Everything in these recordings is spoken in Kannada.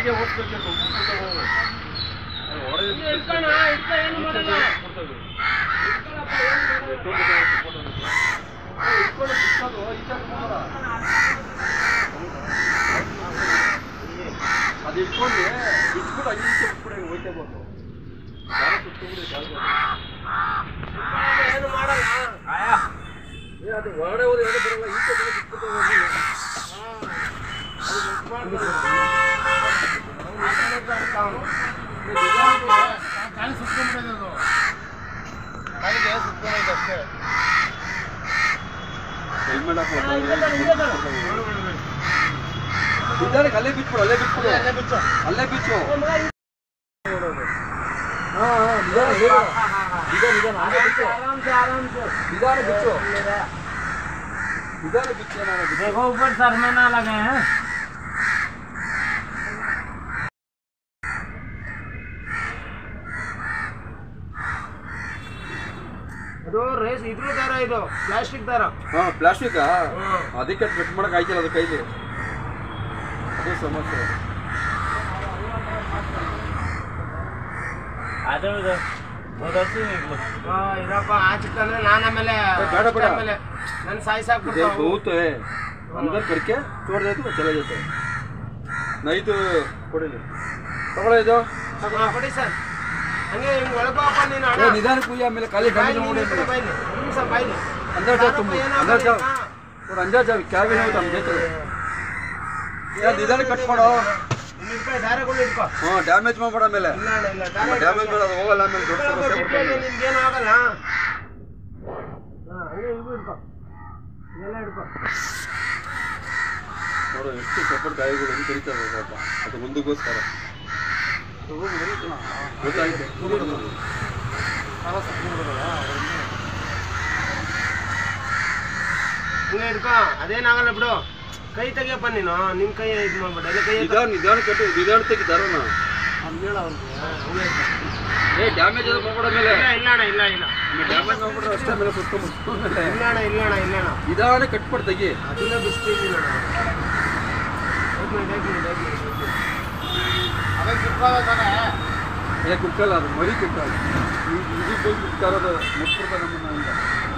ಹಾಗೆ ಓಡಿಸ್ಬೇಕು ಹೊರಗೆ ಇಟ್ಕೋಣ ಇಟ್ಕೊ ಏನು ಮಾಡಲ್ಲ ಅದು ಇಟ್ಕೊಂಡು ಬಿಟ್ಬಿಟ್ಟು ಐದು ನಿಮಿಷ ಬಿಟ್ಬಿಟ್ಟು ಹೋಯ್ತಾ ಬಂದು ಯಾರು ಸುತ್ತಬಿಡಿ ಜಾಗ ಏನು ಮಾಡಲ್ಲ ಏ ಅದು ಹೊರಗಡೆ ಹೋದ್ರೆ ಏನು ಬರಲ್ಲ ಈಚೆ ಬಂದು ಬಿಟ್ಬಿಟ್ಟು ಹೋಗಿ ಕಾಯಿ ಸುತ್ಕೊಂಡ್ಬಿಟ್ಟಿದೆ ಅದು ಕಾಯಿಗೆ ಸುತ್ಕೊಂಡೈತೆ ಅಷ್ಟೇ ಹೆಲ್ಮೆಟ್ ಇದ್ದಾರೆ ಅಲ್ಲೇ ಬಿಟ್ಬಿಡು ಅಲ್ಲೇ ಬಿಟ್ಬಿಡು ಅಲ್ಲೇ ಬಿಚ್ಚು ಅಲ್ಲೇ ಬಿಚ್ಚು ಹಾ ಹಾ ನಿಧಾನ ನಿಧಾನ ನಿಧಾನ ನಿಧಾನ ಹಂಗೆ ಬಿಚ್ಚು ಆರಾಮ್ಸೆ ಆರಾಮ್ಸೆ ನಿಧಾನ ಬಿಚ್ಚು ನಿಧಾನ ಬಿಚ್ಚು ಏನಾಗೋದು देखो ऊपर सर में ना लगे हैं ಅದು ರೇಸ್ ಇದ್ರ ತರ ಇದು ಪ್ಲಾಸ್ಟಿಕ್ ತರ ಹಾ ಪ್ಲಾಸ್ಟಿಕ್ ಅದಕ್ಕೆ ಕಟ್ ಮಾಡಕ್ ಆಯ್ತಿಲ್ಲ ಅದು ಕೈಲಿ ಅದೇ ಸಮಸ್ಯೆ ಅದು ಇದಪ್ಪ ಆಚಿತ್ತಂದ್ರೆ ನಾನು ಆಮೇಲೆ ಏ, ಬೇಡ, ಬೇಡ. ಆಮೇಲೆ ನನ್ನ ಸಾಯಿಸಾಕ್ಬಿಡ್ತಾವ ये बहुत है अंदर करके छोड़ दे तो चला जाता है नहीं तो ಕೊಡಿಲಿ ತಗೊಳ್ಳಿ ಇದು ಕೊಡಿ ಸರ್ ಹಂಗೆ ಹಿಂಗ್ ಒಳಗೋಪ್ಪ ನೀನು ಏ, ಅಣ್ಣ ನಿಧಾನ ಕುಯ್ಯ ಆಮೇಲೆ ಖಾಲಿ ಬಾಯ್ಲಿ, ಡ್ಯಾಮೇಜ್ ನೀನು ಈ ಕಡೆ ಬಾಯ್ಲಿ. ನಿಮಿಷ ಬಾಯ್ಲಿ. अंदर जाओ तुम ಏನೋ अंदर जाओ ಆಗಲ್ಲ. और अंदर जाओ क्या भी नहीं होता हम देख ಯಾ ನಿಧಾನ ಕಟ್ ಮಾಡೋ ಇಲ್ಲಿ ಇಟ್ಕೊ, ದಾರಗಳು ಇಟ್ಕೊ. ಹ್ಞೂ ಡ್ಯಾಮೇಜ್ ಮಾಡ್ಬೇಡ ಆಮೇಲೆ ಇಲ್ಲ ಅಣ್ಣ, ಇಲ್ಲ, ದಾರ ಇಟ್ಕೊ. ಡ್ಯಾಮೇಜ್ ಮಾಡೋದು ಹೋಗಲ್ಲ ಆಮೇಲೆ ದೊಡ್ಡ ಇಟ್ಕೊಳ್ಳೋ, ಸಮಸ್ಯೆ ಬಿಟ್ಕೊಳ್ಳಿ, ಬರ್ತಾವೆ. ನಿಮ್ಗೇನು ಆಗಲ್ಲ ಹಾ, ಹಂಗೆ ಇವು ಇಟ್ಕೊ. ಇದೆಲ್ಲ ಇಟ್ಕೊ. ನೋಡು ಎಷ್ಟು ಸಪೋರ್ಟ್ ಗಾಯಗಳು ಹೆಂಗೆ ಕರಿತಾವೆ ಪಾಪ ಅದು ಮುಂದಕ್ಕೋಸ್ಕರ ಗೊತ್ತಾಯ್ತು ಕಾಲ ಸುತ್ಕೊಂಡ್ಬಿಡೋದಲ್ಲ ಹಂಗೆ ಇಟ್ಕೊ ಅದೇನಾಗಲ್ಲ ಬಿಡು ಕೈ ತೆಗಿಯಪ್ಪ ನೀನು ನಿಮ್ ಕೈ ಇದು ಮಾಡ್ಬೇಡ ಇಲ್ಲ ಕೈ ಎತ್ತು. ನಿಧಾನ ನಿಧಾನ ಕಟ್ಟು ನಿಧಾನ ತೆಗಿ ದಾರನ ಅವ್ನು ಹೇಳ ಅವ್ರಿಗೆ ಹಂಗೆ ಇಟ್ಕೊ. ಏ ಡ್ಯಾಮೇಜ್ ಅದು ಮಾಡ್ಬೇಡ ಮೇಲೆ ಇಲ್ಲ ಇಲ್ಲ ಅಣ್ಣ ಇಲ್ಲ ಇಲ್ಲ ಡ್ಯಾಮೇಜ್ ಮಾಡ್ಬಿಟ್ರೆ ಅಷ್ಟೇ ಮೇಲೆ ಸುತ್ಕೊಂಡ್ಬಿಟ್ಟು ಮೇಲೆ ಇಲ್ಲ ಅಣ್ಣ ಇಲ್ಲ ಅಣ್ಣ ಇಲ್ಲ ಅಣ್ಣ ನಿಧಾನ ಕಟ್ಬಿಟ್ಟು ತೆಗಿ ಅದನ್ನ ಬಿಸ್ತೀನಿ ನಾನು ಅದೇ ಸುತ್ಕೊಳ್ಳೋ ತಾನೇ ಏ ಕುಕ್ಕಲ್ಲ ಅದು ಮರಿ ಕುಕ್ಕಲ್ಲ ಇದು ಹೋಗಿ ಕುಕ್ಕರೋದು ಮುಟ್ಬಿಡ್ತಾರೆ ನಮ್ಮನ್ನ ಅಂತ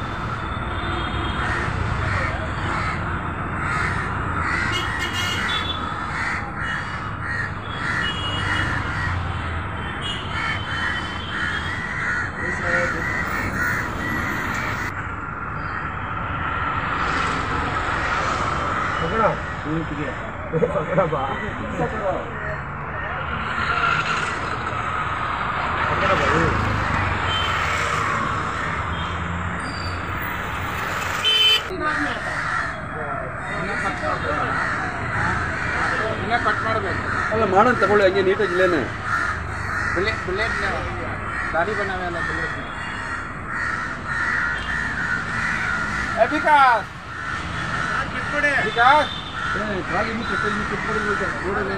ಇನ್ನೇ ಕಟ್ ಮಾಡಬೇಕು ಅಲ್ಲ ಮಾಡೋಣ ತಗೊಳ್ಳಿ ಹಂಗೆ ನೀಟಾಗಿ ಇಲ್ಲೇನೆ ಬುಲೆಟ್ ಬುಲೆಟ್ ಗಾಡಿ बनावे ಅಲ್ಲ ಬುಲೆಟ್ ಏ ವಿಕಾಸ್ ವಿಕಾಸ್ ಏ, ಕಾಲು ಇನ್ನೂ ಕೆಟ್ಟ ಇನ್ನೂ ಕೆಟ್ಟ ರೋಡಲ್ಲಿ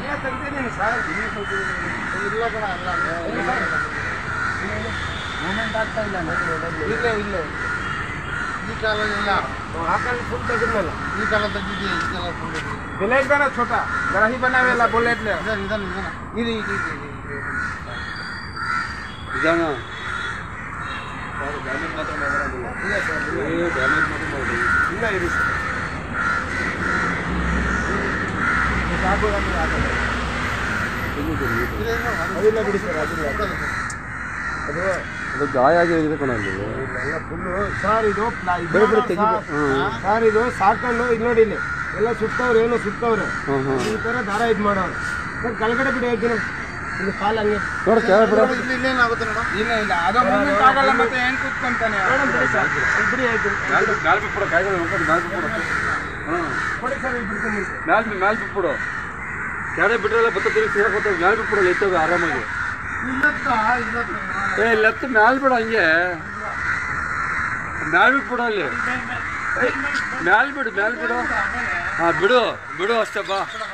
ಇಲ್ಲ ಕಣ ಅಲ್ಲ ಮೂಮೆಂಟ್ ಆಗ್ತಾ ಇಲ್ಲ ಇಲ್ಲೇ ಇಲ್ಲೇ ಈ ಕಾಲ ಇಲ್ಲ ಹಾಕಲ್ಲಿ ಫುಲ್ ತೆಗೆದ್ಮೇಲೆ ಈ ಕಾಲ ತೆಗಿದೀಯ ಈ ಕಾಲ ಫುಲ್ ಬ್ಲೇಡ್ ಬೇಡ ಛೋಟ ಗ್ರಾಹಿ बनावे ಅಲ್ಲ ಬುಲೆಟ್ ನಿಧಾನ ನಿಧಾನ ನಿಧಾನ ಇದು ಇದು ಇದು ನಿಧಾನ ಡ್ಯಾಮೇಜ್ ಮಾತ್ರ ಮಾಡೋದಿಲ್ಲ ಏ ಡ್ಯಾಮೇಜ್ ಮಾತ್ರ ಮಾಡೋದು ಇಲ್ಲ ಇರಿ ಸರ್ ಅದಿಲ್ಲ ಬಿಡಿ ಸರ್ ಅದಿಲ್ಲ ಅದು ಅದು ಗಾಯ ಆಗಿದೆ ಕಣ ಅಲ್ಲಿ ಎಲ್ಲ ಫುಲ್ಲು ಸರ್ ಇದು ಪ್ಲಾ- ಇದು ಬೇರೆ ಬೇರೆ ನೋಡು ತೆಗಿಬೇಕು. ಸರ್. ಹ್ಮ್. ಸರ್ ಇದು ಸಾಕೊಂಡು ಇಲ್ಲಿ ನೋಡಿ ಇಲ್ಲಿ ಎಲ್ಲ ಸುತ್ತವ್ರೆ ಏನು ಸುತ್ತವ್ರೆ ಹಾಂ ಹಾಂ ಈ ಥರ ದಾರ ಇದು ಮಾಡೋರು ಸರ್ ಕೆಳಗಡೆ ಬಿಡಿ ಹೇಳ್ತೀನಿ ಇಲ್ಲಿ ಕಾಲು ಹಂಗೆ ನೋಡು ಕೆಳಗೆ ಬಿಡ ಇಲ್ಲಿ ಇಲ್ಲೇನಾಗುತ್ತೆ ನೋಡ ಇಲ್ಲ ಇಲ್ಲ ಅದು ಮೂಮೆಂಟ್ ಆಗಲ್ಲ ಮತ್ತೆ ಹೆಂಗ್ ಕೂತ್ಕೊಂತಾನೆ ಬಿಡಿ ಸರ್ ಇಲ್ಲಿ ಬಿಡಿ ಹೇಳ್ತೀನಿ ಮ್ಯಾಲ್ ಮ್ಯಾಲ್ ಬಿಟ್ಬಿಡು ಕಾಯಿಗಳು ನೋಡ್ಕೊಂಡು ಮ್ಯಾಲ್ ಬಿಟ್ಬಿಡು ಹಾಂ ಕೊಡಿ ಸರ್ ಇಲ್ಲಿ ಬಿಡ್ತೀನಿ ಮ್ಯಾಲ್ ಬಿ- ಮ್ಯಾಲ್ ಬಿಟ್ಬಿಡು ಕೆಳಗೆ ಬಿಟ್ರೆಲ್ಲ ಬತ್ತ ತಿರುಗಿ ಸೇರಕ್ಕೆ ಹೋಗ್ತವೆ ಮ್ಯಾಲ್ ಬಿಟ್ಬಿಡು ಎತ್ತವೆ ಆರಾಮಾಗಿ ಇಲ್ಲತ್ತ ಇಲ್ಲತ್ತ ಏ ಲೆತ್ತ ಮ್ಯಾಲ್ ಬಿಡು ಹಂಗೆ ಮ್ಯಾಲ್ ಬಿಟ್ಬಿಡು ಅಲ್ಲಿ ಏ, ಮ್ಯಾಲ್ ಬಿಡು ಮ್ಯಾಲ್ ಬಿಡು ಹಾಂ ಬಿಡು ಬಿಡು ಅಷ್ಟೇ ಬಾ